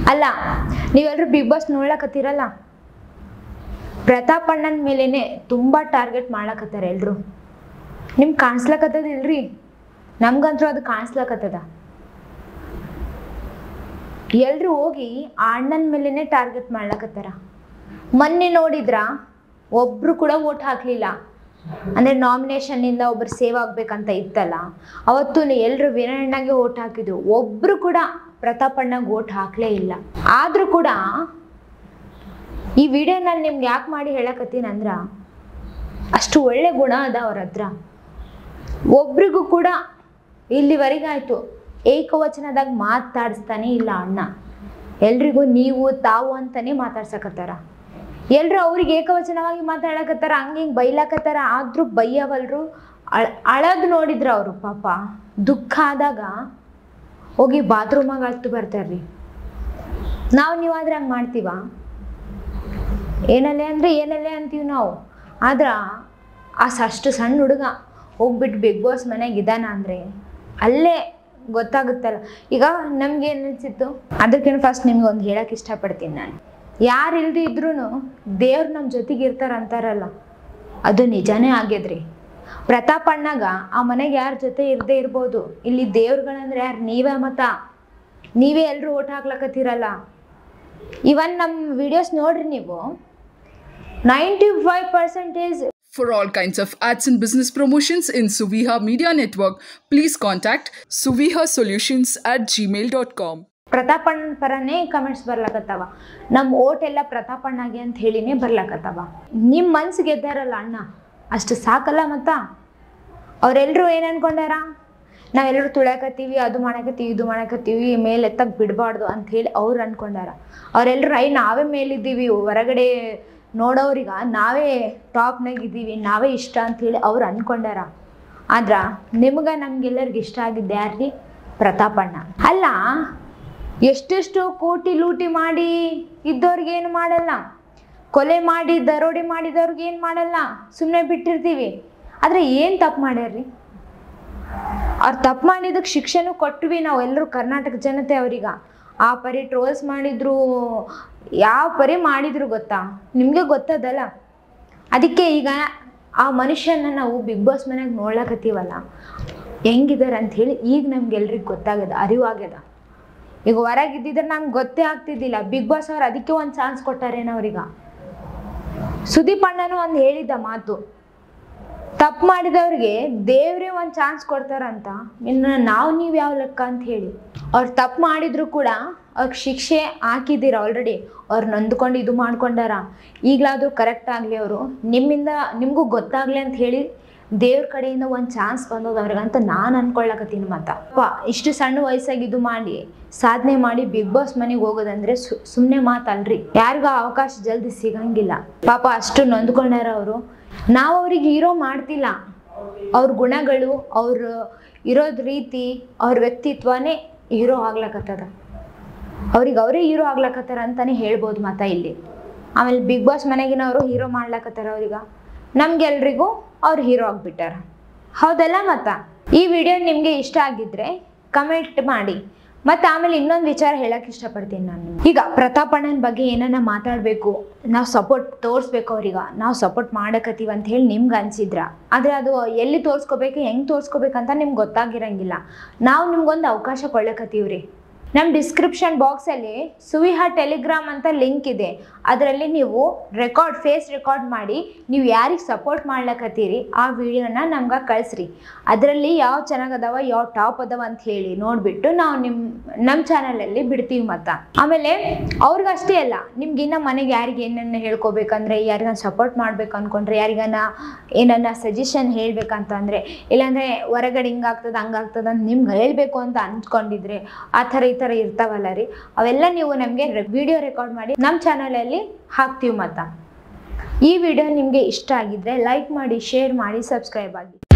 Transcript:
ಅಲ್ಲ ನೀವೆಲ್ಲರೂ big boss ನೋಡ್ಲಕತ್ತೀರಲ್ಲ Pratap ಅಣ್ಣನ ಮೇಲೇನೆ ತುಂಬ ಟಾರ್ಗೆಟ್ ಮಾಡ್ಲಕತ್ತಾರ ಎಲ್ರು ನಿಮ್ಗೆ ಕಾಣಿಸ್ಲಕತ್ತದ ಇಲ್ರಿ ನಮ್ಗಂತೂ ಅದು ಕಾಣಿಸ್ಲಕತ್ತದ ಎಲ್ರು ಹೋಗಿ ಆ ಅಣ್ಣನ ಮೇಲೇನೆ ಟಾರ್ಗೆಟ್ ಮಾಡ್ಲಕತ್ತಾರ ಮೊನ್ನೆ ನೋಡಿದ್ರ ಒಬ್ರು ಕೂಡ ಓಟ್ ಹಾಕ್ಲಿಲ್ಲ ಅಂದ್ರೆ ನಾಮಿನೇಷನ್ನಿಂದ ಒಬ್ರು ಸೇವ್ ಆಗ್ಬೇಕಂತ ಇತ್ತಲ್ಲ ಅವತ್ತು ಎಲ್ರು ವೀರಣ್ಣಗೆ ಓಟ್ ಹಾಕಿದ್ರು ಒಬ್ರು ಕೂಡ ಪ್ರತಾಪ್ ಅಣ್ಣಗೆ ಓಟ್ ಹಾಕ್ಲೇ ಇಲ್ಲ ಆದ್ರೂ ಕೂಡ ಈ ವಿಡಿಯೋ ನಾನು ನಿಮ್ಗೆ ಯಾಕೆ ಮಾಡಿ ಹೇಳಕತ್ತೀನಿ ಅಂದ್ರ ಅಷ್ಟು ಒಳ್ಳೆ ಗುಣ ಅದ ಅವ್ರ ಹತ್ರ ಒಬ್ರಿಗೂ ಕೂಡ ಇಲ್ಲಿವರೆಗಾಯ್ತು ಏಕವಚನದಾಗ ಮಾತಾಡಿಸ್ತಾನೆ ಇಲ್ಲ ಅಣ್ಣ ಎಲ್ರಿಗೂ ನೀವು ತಾವು ಅಂತಾನೆ ಮಾತಾಡ್ಸಕತ್ತಾರ ಎಲ್ರು ಅವ್ರಿಗೆ ಏಕವಚನವಾಗಿ ಮಾತಾಡಕತ್ತಾರ ಹಂಗೆ ಹಿಂಗೆ ಬೈಲಾಕತ್ತಾರ ಆದ್ರೂ ಬೈಯವಲ್ರು ಅಳ್ ಅಳದ್ ನೋಡಿದ್ರ ಅವರು ಪಾಪ ದುಃಖ ಆದಾಗ ಹೋಗಿ ಬಾತ್ರೂಮಾಗ ಹತ್ತು ಬರ್ತಾರ್ರಿ ನಾವು ನೀವಾದ್ರೆ ಹಂಗೆ ಮಾಡ್ತೀವ ಏನಲ್ಲೇ ಅಂದರೆ ಏನಲ್ಲೇ ಅಂತೀವಿ ನಾವು ಆದ್ರೆ ಆ ಸ- ಅಷ್ಟು ಸಣ್ಣ ಹುಡುಗ ಹೋಗ್ಬಿಟ್ಟು ಬಿಗ್ ಬಾಸ್ ಮನೆಗೆ ಇದ್ದಾನ ಅಂದರೆ ಅಲ್ಲೇ ಗೊತ್ತಾಗುತ್ತಲ್ಲ ಈಗ ನಮ್ಗೆ ಏನು ಅನಿಸಿತ್ತು ಅದಕ್ಕಿಂತ ಫಸ್ಟ್ ನಿಮ್ಗೆ ಒಂದು ಹೇಳಕ್ಕೆ ಇಷ್ಟಪಡ್ತೀನಿ ನಾನು ಯಾರು ಇಲ್ದಿ ಇದ್ರೂ ದೇವ್ರು ನಮ್ಮ ಜೊತೆಗೆ ಇರ್ತಾರ ಅಂತಾರಲ್ಲ ಅದು ನಿಜಾನೇ ಆಗ್ಯದ್ರಿ ಪ್ರತಾಪ್ ಅಣ್ಣಗ ಆ ಮನೆಗೆ ಯಾರ ಜೊತೆ ಇರದೇ ಇರ್ಬೋದು ಇಲ್ಲಿ ದೇವ್ರುಗಳಂದ್ರೆ ಯಾರು ನೀವೇ ಮತ ನೀವೇ ಎಲ್ಲರೂ ಓಟ್ ಹಾಕ್ಲಕತ್ತೀರಲ್ಲ ಇವನ್ ನಮ್ಮ ವಿಡಿಯೋಸ್ ನೋಡ್ರಿ ನೀವು ninety five percentage For all kinds of ads and business promotions in Suviha Media Network, please contact suvihasolutions at gmail.com. Pratap ಅಣ್ಣನ ಪರನೇ ಕಮೆಂಟ್ಸ್ ಬರ್ಲಕತ್ತಾವ ನಮ್ಮ ಓಟ್ ಎಲ್ಲ ಪ್ರತಾಪ್ ಅಣ್ಣಗೆ ಅಂತ ಹೇಳಿನೇ ಬರ್ಲಕತ್ತಾವ ನಿಮ್ಮ ಮನ್ಸಿಗೆ ಗೆದ್ದಾರಲ್ಲ ಅಣ್ಣ ಅಷ್ಟು ಸಾಕಲ್ಲ ಮತ್ತ ಅವರೆಲ್ಲರೂ ಏನು ಅನ್ಕೊಂಡಾರ ನಾವೆಲ್ಲರೂ ತುಳ್ಯಾಕತ್ತೀವಿ ಅದು ಮಾಡಕತ್ತೀವಿ ಇದು ಮಾಡಕತ್ತೀವಿ ಮೇಲೆ ಎತ್ತಕ್ಕೆ ಬಿಡಬಾರ್ದು ಅಂತ ಹೇಳಿ ಅವ್ರು ಅನ್ಕೊಂಡಾರ ಅವರೆಲ್ಲರೂ ಐ ನಾವೇ ಮೇಲಿದ್ದೀವಿ ಹೊರಗಡೆ ನೋಡೋರಿಗ ನಾವೇ ಟಾಪ್ನಾಗ ಇದ್ದೀವಿ ನಾವೇ ಇಷ್ಟ ಅಂತ ಹೇಳಿ ಅವ್ರು ಅನ್ಕೊಂಡಾರ ಆದ್ರ ನಿಮ್ಗೆ ನಮ್ಗೆಲ್ಲರಿಗೂ ಇಷ್ಟ ಆಗಿದ್ದೆ ಯಾರ್ರಿ ಪ್ರತಾಪಣ್ಣ ಅಲ್ಲ ಎಷ್ಟೆಷ್ಟು ಕೋಟಿ ಲೂಟಿ ಮಾಡಿ ಇದ್ದವ್ರಿಗೆ ಏನು ಮಾಡಲ್ಲ ಕೊಲೆ ಮಾಡಿ ದರೋಡೆ ಮಾಡಿದವ್ರಿಗೆ ಏನು ಮಾಡಲ್ಲ ಸುಮ್ಮನೆ ಬಿಟ್ಟಿರ್ತೀವಿ ಆದರೆ ಏನು ತಪ್ಪು ಮಾಡ್ಯಾರ್ರಿ ಅವ್ರು ತಪ್ಪು ಮಾಡಿದಕ್ಕೆ ಶಿಕ್ಷೆನೂ ಕೊಟ್ವಿ ನಾವು ಎಲ್ಲರೂ ಕರ್ನಾಟಕ ಜನತೆ ಅವ್ರಿಗೆ ಆ ಪರಿ ಟ್ರೋಲ್ಸ್ ಮಾಡಿದ್ರು ಯಾವ ಪರಿ ಮಾಡಿದ್ರು ಗೊತ್ತಾ ನಿಮಗೆ ಗೊತ್ತದಲ್ಲ ಅದಕ್ಕೆ ಈಗ ಆ ಮನುಷ್ಯನ ನಾವು ಬಿಗ್ ಬಾಸ್ ಮನೆಯಾಗ ನೋಡ್ಲಕತ್ತೀವಲ್ಲ ಹೆಂಗಿದ್ದಾರೆ ಅಂತ ಹೇಳಿ ಈಗ ನಮ್ಗೆಲ್ರಿಗೆ ಗೊತ್ತಾಗ್ಯದ ಅರಿವಾಗ್ಯದ ಈಗ ಹೊರಗಿದ್ದಿದ್ರೆ ನಮ್ಗೆ ಗೊತ್ತೇ ಆಗ್ತಿದ್ದಿಲ್ಲ ಬಿಗ್ ಬಾಸ್ ಅವ್ರು ಅದಕ್ಕೆ ಒಂದು ಚಾನ್ಸ್ ಕೊಟ್ಟಾರೇನೋ ಅವ್ರೀಗ ಸುದೀಪ್ ಅಣ್ಣನೂ ಒಂದು ಹೇಳಿದ್ದ ಮಾತು ತಪ್ಪು ಮಾಡಿದವ್ರಿಗೆ ದೇವ್ರೇ ಒಂದು ಚಾನ್ಸ್ ಕೊಡ್ತಾರಂತ ಇನ್ನು ನಾವು ನೀವು ಯಾವ ಲೆಕ್ಕ ಅಂತ ಹೇಳಿ ಅವ್ರು ತಪ್ಪು ಮಾಡಿದ್ರು ಕೂಡ ಅವ್ರಿಗೆ ಶಿಕ್ಷೆ ಹಾಕಿದ್ದೀರ ಆಲ್ರೆಡಿ ಅವ್ರು ನೊಂದ್ಕೊಂಡು ಇದು ಮಾಡ್ಕೊಂಡಾರ ಈಗಲಾದರೂ ಕರೆಕ್ಟ್ ಆಗಲಿ ಅವರು ನಿಮ್ಮಿಂದ ನಿಮಗೂ ಗೊತ್ತಾಗಲಿ ಅಂತ ಹೇಳಿ ದೇವ್ರ ಕಡೆಯಿಂದ ಒಂದು ಚಾನ್ಸ್ ಬಂದದ ಅವ್ರಿಗಂತ ನಾನು ಅನ್ಕೊಳ್ಳಕತ್ತೀನಿ ಮತ್ತ ಪ ಇಷ್ಟು ಸಣ್ಣ ವಯಸ್ಸಾಗಿ ಇದು ಮಾಡಿ ಸಾಧನೆ ಮಾಡಿ ಬಿಗ್ ಬಾಸ್ ಮನೆಗೆ ಹೋಗೋದಂದ್ರೆ ಸು ಸುಮ್ಮನೆ ಮಾತಲ್ರಿ ಯಾರಿಗೂ ಆ ಅವಕಾಶ ಜಲ್ದಿ ಸಿಗಂಗಿಲ್ಲ ಪಾಪ ಅಷ್ಟು ನೊಂದ್ಕೊಂಡಾರ ಅವರು ನಾವು ಅವ್ರಿಗೆ ಹೀರೋ ಮಾಡ್ತಿಲ್ಲ ಅವ್ರ ಗುಣಗಳು ಅವ್ರ ಇರೋದ್ ರೀತಿ ಅವ್ರ ವ್ಯಕ್ತಿತ್ವನೇ ಹೀರೋ ಆಗ್ಲಕತ್ತದ ಅವ್ರಿಗೆ ಅವರೇ ಹೀರೋ ಆಗ್ಲಕತ್ತಾರ ಅಂತಾನೆ ಹೇಳ್ಬೋದು ಮತ ಇಲ್ಲಿ ಆಮೇಲೆ ಬಿಗ್ ಬಾಸ್ ಮನೆಗಿನವರು ಹೀರೋ ಮಾಡ್ಲಕತ್ತಾರ ಅವ್ರೀಗ ನಮ್ಗೆಲ್ರಿಗೂ ಅವ್ರು ಹೀರೋ ಆಗ್ಬಿಟ್ಟಾರ ಹೌದಲ್ಲ ಮತ್ತ ಈ ವಿಡಿಯೋ ನಿಮಗೆ ಇಷ್ಟ ಆಗಿದ್ರೆ ಕಮೆಂಟ್ ಮಾಡಿ ಮತ್ತೆ ಆಮೇಲೆ ಇನ್ನೊಂದು ವಿಚಾರ ಹೇಳಕ್ ಇಷ್ಟಪಡ್ತೀನಿ ನಾನು ನಿಮ್ಗೆ. ಈಗ ಪ್ರತಾಪ್ ಅಣ್ಣನ ಬಗ್ಗೆ ಏನನ್ನ ಮಾತಾಡಬೇಕು ನಾವು ಸಪೋರ್ಟ್ ತೋರಿಸ್ಬೇಕು ಅವ್ರೀಗ ನಾವು ಸಪೋರ್ಟ್ ಮಾಡಕತ್ತೀವಿ ಅಂತ ಹೇಳಿ ನಿಮ್ಗೆ ಅನ್ಸಿದ್ರ ಆದರೆ ಅದು ಎಲ್ಲಿ ತೋರಿಸ್ಕೋಬೇಕು ಹೆಂಗೆ ತೋರಿಸ್ಕೋಬೇಕಂತ ನಿಮ್ಗೆ ಗೊತ್ತಾಗಿರಂಗಿಲ್ಲ ನಾವು ನಿಮ್ಗೊಂದು ಅವಕಾಶ ಕೊಳ್ಳಕತ್ತೀವ್ರಿ ನಮ್ಮ ಡಿಸ್ಕ್ರಿಪ್ಷನ್ ಬಾಕ್ಸಲ್ಲಿ ಸುವಿಹಾ ಟೆಲಿಗ್ರಾಮ್ ಅಂತ ಲಿಂಕ್ ಇದೆ ಅದರಲ್ಲಿ ನೀವು ರೆಕಾರ್ಡ್ ಫೇಸ್ ರೆಕಾರ್ಡ್ ಮಾಡಿ ನೀವು ಯಾರಿಗೆ ಸಪೋರ್ಟ್ ಮಾಡ್ಲಕತ್ತೀರಿ ಆ ವಿಡಿಯೋನ ನಮ್ಗೆ ಕಳಿಸ್ರಿ ಅದರಲ್ಲಿ ಯಾವ ಚೆನ್ನಾಗದಾವ ಯಾವ ಟಾಪ್ ಅದಾವ ಅಂತ ಹೇಳಿ ನೋಡಿಬಿಟ್ಟು ನಾವು ನಿಮ್ಮ ನಮ್ಮ ಚಾನಲಲ್ಲಿ ಬಿಡ್ತೀವಿ ಮತ್ತ ಆಮೇಲೆ ಅವ್ರಿಗಷ್ಟೇ ಅಲ್ಲ ನಿಮ್ಗಿನ್ನ ಮನೆಗೆ ಯಾರಿಗೆ ಏನನ್ನ ಹೇಳ್ಕೊಬೇಕಂದ್ರೆ ಯಾರಿಗಾನ ಸಪೋರ್ಟ್ ಮಾಡ್ಬೇಕು ಅನ್ಕೊಂಡ್ರೆ ಯಾರಿಗಾನ ಏನನ್ನ ಸಜೆಷನ್ ಹೇಳ್ಬೇಕಂತಂದ್ರೆ ಇಲ್ಲಾಂದ್ರೆ ಹೊರಗಡೆ ಹಿಂಗಾಗ್ತದ ಹಂಗಾಗ್ತದ ಅಂತ ನಿಮ್ಗೆ ಹೇಳ್ಬೇಕು ಅಂತ ಅನ್ಕೊಂಡಿದ್ರೆ ಆ ಥರ ಈ ಥರ ಇರ್ತಾವಲ್ಲ ರೀ ಅವೆಲ್ಲ ನೀವು ನಮಗೆ ವಿಡಿಯೋ ರೆಕಾರ್ಡ್ ಮಾಡಿ ನಮ್ಮ ಚಾನಲಲ್ಲಿ ಹಾಕ್ತೀವಿ ಮತ್ತ ಈ ವಿಡಿಯೋ ನಿಮಗೆ ಇಷ್ಟ ಆಗಿದ್ರೆ ಲೈಕ್ ಮಾಡಿ ಶೇರ್ ಮಾಡಿ ಸಬ್ಸ್ಕ್ರೈಬ್ ಆಗಿ